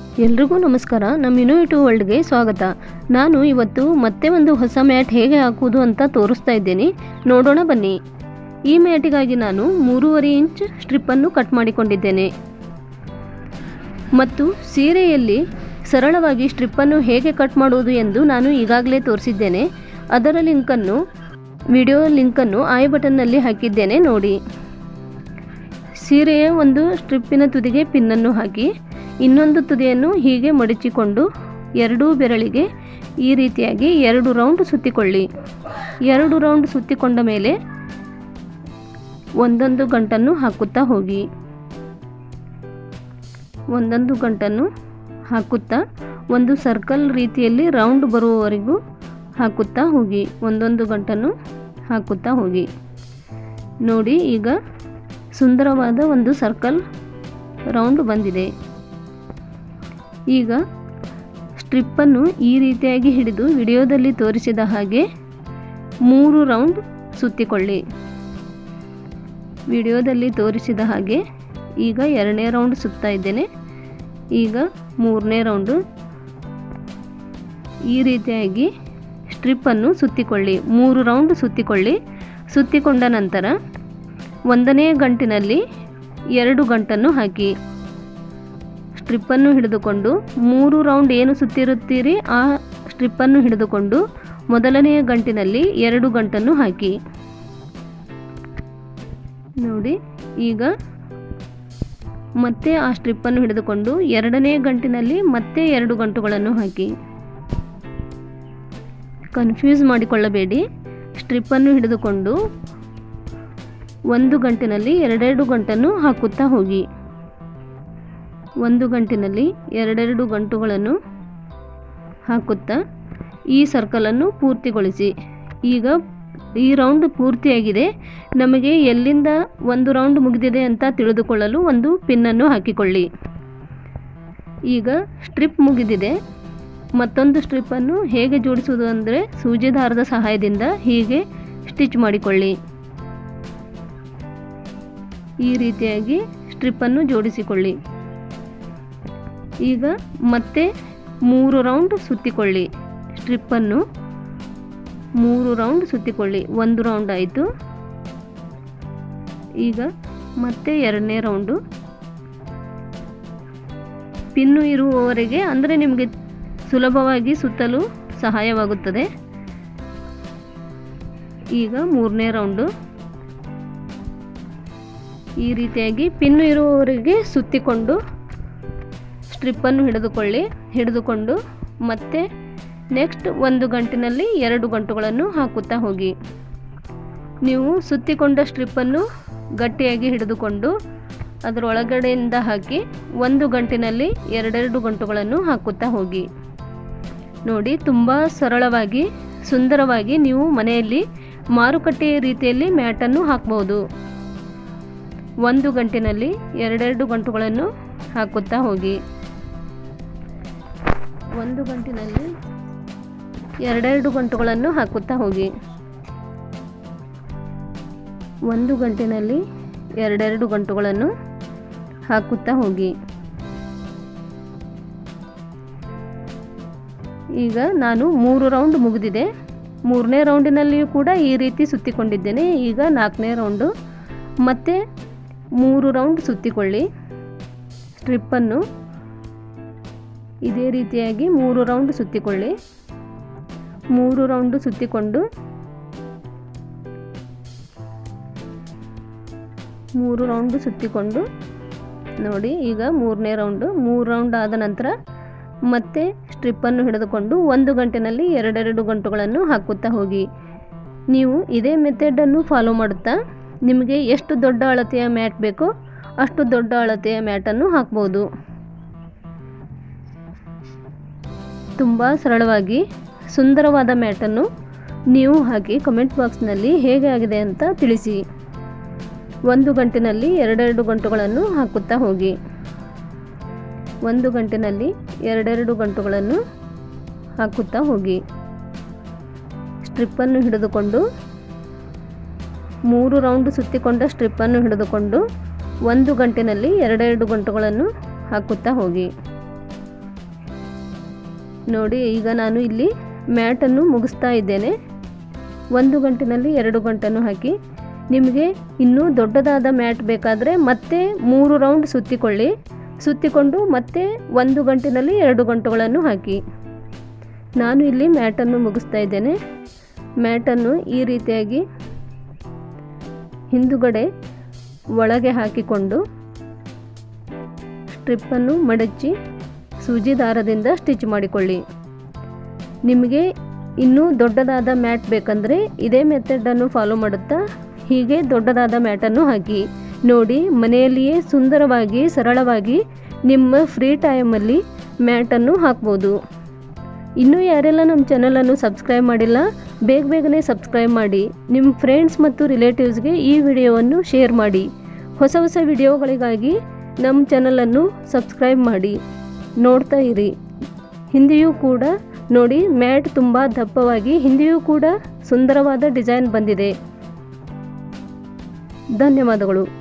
ಎಲ್ರಿಗೂ ನಮಸ್ಕಾರ ನಮ್ಮ ಇನೋವೇಟಿವ್ ವರ್ಲ್ಡ್ಗೆ ಸ್ವಾಗತ ನಾನು ಇವತ್ತು ಮತ್ತೆ ಒಂದು ಹೊಸ ಮ್ಯಾಟ್ ಹೇಗೆ ಹಾಕುವುದು ಅಂತ ತೋರಿಸ್ತಾ ಇದ್ದೀನಿ ನೋಡೋಣ ಬನ್ನಿ ಈ ಮ್ಯಾಟಿಗಾಗಿ ನಾನು ಮೂರುವರೆ ಇಂಚ್ ಸ್ಟ್ರಿಪ್ಪನ್ನು ಕಟ್ ಮಾಡಿಕೊಂಡಿದ್ದೇನೆ ಮತ್ತು ಸೀರೆಯಲ್ಲಿ ಸರಳವಾಗಿ ಸ್ಟ್ರಿಪ್ಪನ್ನು ಹೇಗೆ ಕಟ್ ಮಾಡುವುದು ಎಂದು ನಾನು ಈಗಾಗಲೇ ತೋರಿಸಿದ್ದೇನೆ ಅದರ ಲಿಂಕನ್ನು ವಿಡಿಯೋ ಲಿಂಕನ್ನು ಐ ಬಟನ್ನಲ್ಲಿ ಹಾಕಿದ್ದೇನೆ ನೋಡಿ ಸೀರೆಯ ಒಂದು ಸ್ಟ್ರಿಪ್ಪಿನ ತುದಿಗೆ ಪಿನ್ನನ್ನು ಹಾಕಿ ಇನ್ನೊಂದು ತುದಿಯನ್ನು ಹೀಗೆ ಮಡಚಿಕೊಂಡು ಎರಡೂ ಬೆರಳಿಗೆ ಈ ರೀತಿಯಾಗಿ ಎರಡು ರೌಂಡ್ ಸುತ್ತಿಕೊಳ್ಳಿ ಎರಡು ರೌಂಡ್ ಸುತ್ತಿಕೊಂಡ ಮೇಲೆ ಒಂದೊಂದು ಗಂಟನ್ನು ಹಾಕುತ್ತಾ ಹೋಗಿ ಒಂದೊಂದು ಗಂಟನ್ನು ಹಾಕುತ್ತಾ ಒಂದು ಸರ್ಕಲ್ ರೀತಿಯಲ್ಲಿ ರೌಂಡ್ ಬರುವವರೆಗೂ ಹಾಕುತ್ತಾ ಹೋಗಿ ಒಂದೊಂದು ಗಂಟನ್ನು ಹಾಕುತ್ತಾ ಹೋಗಿ ನೋಡಿ ಈಗ ಸುಂದರವಾದ ಒಂದು ಸರ್ಕಲ್ ರೌಂಡ್ ಬಂದಿದೆ ಈಗ ಸ್ಟ್ರಿಪ್ಪನ್ನು ಈ ರೀತಿಯಾಗಿ ಹಿಡಿದು ವಿಡಿಯೋದಲ್ಲಿ ತೋರಿಸಿದ ಹಾಗೆ ಮೂರು ರೌಂಡ್ ಸುತ್ತಿಕೊಳ್ಳಿ ವಿಡಿಯೋದಲ್ಲಿ ತೋರಿಸಿದ ಹಾಗೆ ಈಗ ಎರಡನೇ ರೌಂಡ್ ಸುತ್ತಾ ಇದ್ದೇನೆ ಈಗ ಮೂರನೇ ರೌಂಡು ಈ ರೀತಿಯಾಗಿ ಸ್ಟ್ರಿಪ್ಪನ್ನು ಸುತ್ತಿಕೊಳ್ಳಿ ಮೂರು ರೌಂಡ್ ಸುತ್ತಿಕೊಳ್ಳಿ ಸುತ್ತಿಕೊಂಡ ನಂತರ ಒಂದನೇ ಗಂಟಿನಲ್ಲಿ ಎರಡು ಗಂಟನ್ನು ಹಾಕಿ ಸ್ಟ್ರಿಪ್ಪನ್ನು ಹಿಡಿದುಕೊಂಡು ಮೂರು ರೌಂಡ್ ಏನು ಸುತ್ತಿರುತ್ತೀರಿ ಆ ಸ್ಟ್ರಿಪ್ಪನ್ನು ಹಿಡಿದುಕೊಂಡು ಮೊದಲನೆಯ ಗಂಟಿನಲ್ಲಿ ಎರಡು ಗಂಟನ್ನು ಹಾಕಿ ನೋಡಿ ಈಗ ಮತ್ತೆ ಆ ಸ್ಟ್ರಿಪ್ಪನ್ನು ಹಿಡಿದುಕೊಂಡು ಎರಡನೇ ಗಂಟಿನಲ್ಲಿ ಮತ್ತೆ ಎರಡು ಗಂಟುಗಳನ್ನು ಹಾಕಿ ಕನ್ಫ್ಯೂಸ್ ಮಾಡಿಕೊಳ್ಳಬೇಡಿ ಸ್ಟ್ರಿಪ್ಪನ್ನು ಹಿಡಿದುಕೊಂಡು ಒಂದು ಗಂಟಿನಲ್ಲಿ ಎರಡೆರಡು ಗಂಟನ್ನು ಹಾಕುತ್ತಾ ಹೋಗಿ ಒಂದು ಗಂಟಿನಲ್ಲಿ ಎರಡೆರಡು ಗಂಟುಗಳನ್ನು ಹಾಕುತ್ತಾ ಈ ಸರ್ಕಲನ್ನು ಪೂರ್ತಿಗೊಳಿಸಿ ಈಗ ಈ ರೌಂಡ್ ಪೂರ್ತಿಯಾಗಿದೆ ನಮಗೆ ಎಲ್ಲಿಂದ ಒಂದು ರೌಂಡ್ ಮುಗಿದಿದೆ ಅಂತ ತಿಳಿದುಕೊಳ್ಳಲು ಒಂದು ಪಿನ್ನನ್ನು ಹಾಕಿಕೊಳ್ಳಿ ಈಗ ಸ್ಟ್ರಿಪ್ ಮುಗಿದಿದೆ ಮತ್ತೊಂದು ಸ್ಟ್ರಿಪ್ಪನ್ನು ಹೇಗೆ ಜೋಡಿಸುವುದು ಅಂದರೆ ಸೂಜಿ ದಾರದ ಸಹಾಯದಿಂದ ಹೀಗೆ ಸ್ಟಿಚ್ ಮಾಡಿಕೊಳ್ಳಿ ಈ ರೀತಿಯಾಗಿ ಸ್ಟ್ರಿಪ್ಪನ್ನು ಜೋಡಿಸಿಕೊಳ್ಳಿ ಈಗ ಮತ್ತೆ ಮೂರು ರೌಂಡ್ ಸುತ್ತಿಕೊಳ್ಳಿ ಸ್ಟ್ರಿಪ್ಪನ್ನು ಮೂರು ರೌಂಡ್ ಸುತ್ತಿಕೊಳ್ಳಿ ಒಂದು ರೌಂಡ್ ಆಯಿತು ಈಗ ಮತ್ತೆ ಎರಡನೇ ರೌಂಡು ಪಿನ್ನು ಇರುವವರೆಗೆ ಅಂದರೆ ನಿಮಗೆ ಸುಲಭವಾಗಿ ಸುತ್ತಲು ಸಹಾಯವಾಗುತ್ತದೆ ಈಗ ಮೂರನೇ ರೌಂಡು ಈ ರೀತಿಯಾಗಿ ಪಿನ್ನು ಇರುವವರೆಗೆ ಸುತ್ತಿಕೊಂಡು ಸ್ಟ್ರಿಪ್ಪನ್ನು ಹಿಡಿದುಕೊಳ್ಳಿ ಹಿಡಿದುಕೊಂಡು ಮತ್ತೆ ನೆಕ್ಸ್ಟ್ ಒಂದು ಗಂಟಿನಲ್ಲಿ ಎರಡು ಗಂಟುಗಳನ್ನು ಹಾಕುತ್ತಾ ಹೋಗಿ ನೀವು ಸುತ್ತಿಕೊಂಡ ಸ್ಟ್ರಿಪ್ಪನ್ನು ಗಟ್ಟಿಯಾಗಿ ಹಿಡಿದುಕೊಂಡು ಅದರ ಒಳಗಡೆಯಿಂದ ಹಾಕಿ ಒಂದು ಗಂಟಿನಲ್ಲಿ ಎರಡೆರಡು ಗಂಟುಗಳನ್ನು ಹಾಕುತ್ತಾ ಹೋಗಿ ನೋಡಿ ತುಂಬ ಸರಳವಾಗಿ ಸುಂದರವಾಗಿ ನೀವು ಮನೆಯಲ್ಲಿ ಮಾರುಕಟ್ಟೆಯ ರೀತಿಯಲ್ಲಿ ಮ್ಯಾಟನ್ನು ಹಾಕ್ಬೋದು ಒಂದು ಗಂಟಿನಲ್ಲಿ ಎರಡೆರಡು ಗಂಟುಗಳನ್ನು ಹಾಕುತ್ತಾ ಹೋಗಿ ಒಂದು ಗಂಟಿನಲ್ಲಿ ಎರಡೆರಡು ಗಂಟುಗಳನ್ನು ಹಾಕುತ್ತಾ ಹೋಗಿ ಒಂದು ಗಂಟಿನಲ್ಲಿ ಎರಡೆರಡು ಗಂಟುಗಳನ್ನು ಹಾಕುತ್ತಾ ಹೋಗಿ ಈಗ ನಾನು ಮೂರು ರೌಂಡ್ ಮುಗಿದಿದೆ ಮೂರನೇ ರೌಂಡಿನಲ್ಲಿಯೂ ಕೂಡ ಈ ರೀತಿ ಸುತ್ತಿಕೊಂಡಿದ್ದೇನೆ ಈಗ ನಾಲ್ಕನೇ ರೌಂಡು ಮತ್ತೆ ಮೂರು ರೌಂಡ್ ಸುತ್ತಿಕೊಳ್ಳಿ ಸ್ಟ್ರಿಪ್ಪನ್ನು ಇದೇ ರೀತಿಯಾಗಿ ಮೂರು ರೌಂಡ್ ಸುತ್ತಿಕೊಳ್ಳಿ ಮೂರು ರೌಂಡು ಸುತ್ತಿಕೊಂಡು ಮೂರು ರೌಂಡು ಸುತ್ತಿಕೊಂಡು ನೋಡಿ ಈಗ ಮೂರನೇ ರೌಂಡು ಮೂರು ರೌಂಡ್ ಆದ ನಂತರ ಮತ್ತೆ ಸ್ಟ್ರಿಪ್ಪನ್ನು ಹಿಡಿದುಕೊಂಡು ಒಂದು ಗಂಟೆನಲ್ಲಿ ಎರಡೆರಡು ಗಂಟುಗಳನ್ನು ಹಾಕುತ್ತಾ ಹೋಗಿ ನೀವು ಇದೇ ಮೆಥಡನ್ನು ಫಾಲೋ ಮಾಡುತ್ತಾ ನಿಮಗೆ ಎಷ್ಟು ದೊಡ್ಡ ಅಳತೆಯ ಮ್ಯಾಟ್ ಬೇಕೋ ಅಷ್ಟು ದೊಡ್ಡ ಅಳತೆಯ ಮ್ಯಾಟನ್ನು ಹಾಕ್ಬೋದು ತುಂಬ ಸರಳವಾಗಿ ಸುಂದರವಾದ ಮ್ಯಾಟನ್ನು ನೀವು ಹಾಕಿ ಕಮೆಂಟ್ ಬಾಕ್ಸ್ನಲ್ಲಿ ಹೇಗೆ ಆಗಿದೆ ಅಂತ ತಿಳಿಸಿ ಒಂದು ಗಂಟಿನಲ್ಲಿ ಎರಡೆರಡು ಗಂಟುಗಳನ್ನು ಹಾಕುತ್ತಾ ಹೋಗಿ ಒಂದು ಗಂಟಿನಲ್ಲಿ ಎರಡೆರಡು ಗಂಟುಗಳನ್ನು ಹಾಕುತ್ತಾ ಹೋಗಿ ಸ್ಟ್ರಿಪ್ಪನ್ನು ಹಿಡಿದುಕೊಂಡು ಮೂರು ರೌಂಡ್ ಸುತ್ತಿಕೊಂಡ ಸ್ಟ್ರಿಪ್ಪನ್ನು ಹಿಡಿದುಕೊಂಡು ಒಂದು ಗಂಟಿನಲ್ಲಿ ಎರಡೆರಡು ಗಂಟುಗಳನ್ನು ಹಾಕುತ್ತಾ ಹೋಗಿ ನೋಡಿ ಈಗ ನಾನು ಇಲ್ಲಿ ಮ್ಯಾಟನ್ನು ಮುಗಿಸ್ತಾ ಇದ್ದೇನೆ ಒಂದು ಗಂಟಿನಲ್ಲಿ ಎರಡು ಗಂಟನ್ನು ಹಾಕಿ ನಿಮಗೆ ಇನ್ನೂ ದೊಡ್ಡದಾದ ಮ್ಯಾಟ್ ಬೇಕಾದರೆ ಮತ್ತೆ ಮೂರು ರೌಂಡ್ ಸುತ್ತಿಕೊಳ್ಳಿ ಸುತ್ತಿಕೊಂಡು ಮತ್ತೆ ಒಂದು ಗಂಟಿನಲ್ಲಿ ಎರಡು ಗಂಟುಗಳನ್ನು ಹಾಕಿ ನಾನು ಇಲ್ಲಿ ಮ್ಯಾಟನ್ನು ಮುಗಿಸ್ತಾ ಇದ್ದೇನೆ ಮ್ಯಾಟನ್ನು ಈ ರೀತಿಯಾಗಿ ಹಿಂದುಗಡೆ ಒಳಗೆ ಹಾಕಿಕೊಂಡು ಸ್ಟ್ರಿಪ್ಪನ್ನು ಮಡಚಿ ಸೂಜಿ ದಾರದಿಂದ ಸ್ಟಿಚ್ ಮಾಡಿಕೊಳ್ಳಿ ನಿಮಗೆ ಇನ್ನೂ ದೊಡ್ಡದಾದ ಮ್ಯಾಟ್ ಬೇಕಂದರೆ ಇದೇ ಮೆಥಡನ್ನು ಫಾಲೋ ಮಾಡುತ್ತಾ ಹೀಗೆ ದೊಡ್ಡದಾದ ಮ್ಯಾಟನ್ನು ಹಾಕಿ ನೋಡಿ ಮನೆಯಲ್ಲಿಯೇ ಸುಂದರವಾಗಿ ಸರಳವಾಗಿ ನಿಮ್ಮ ಫ್ರೀ ಟೈಮಲ್ಲಿ ಮ್ಯಾಟನ್ನು ಹಾಕ್ಬೋದು ಇನ್ನೂ ಯಾರೆಲ್ಲ ನಮ್ಮ ಚಾನಲನ್ನು ಸಬ್ಸ್ಕ್ರೈಬ್ ಮಾಡಿಲ್ಲ ಬೇಗ ಬೇಗನೆ ಸಬ್ಸ್ಕ್ರೈಬ್ ಮಾಡಿ ನಿಮ್ಮ ಫ್ರೆಂಡ್ಸ್ ಮತ್ತು ರಿಲೇಟಿವ್ಸ್ಗೆ ಈ ವಿಡಿಯೋವನ್ನು ಶೇರ್ ಮಾಡಿ ಹೊಸ ಹೊಸ ವಿಡಿಯೋಗಳಿಗಾಗಿ ನಮ್ಮ ಚಾನಲನ್ನು ಸಬ್ಸ್ಕ್ರೈಬ್ ಮಾಡಿ ನೋಡ್ತಾ ಇರಿ ಹಿಂದೆಯೂ ಕೂಡ ನೋಡಿ ಮ್ಯಾಟ್ ತುಂಬ ದಪ್ಪವಾಗಿ ಹಿಂದೆಯೂ ಕೂಡ ಸುಂದರವಾದ ಡಿಸೈನ್ ಬಂದಿದೆ ಧನ್ಯವಾದಗಳು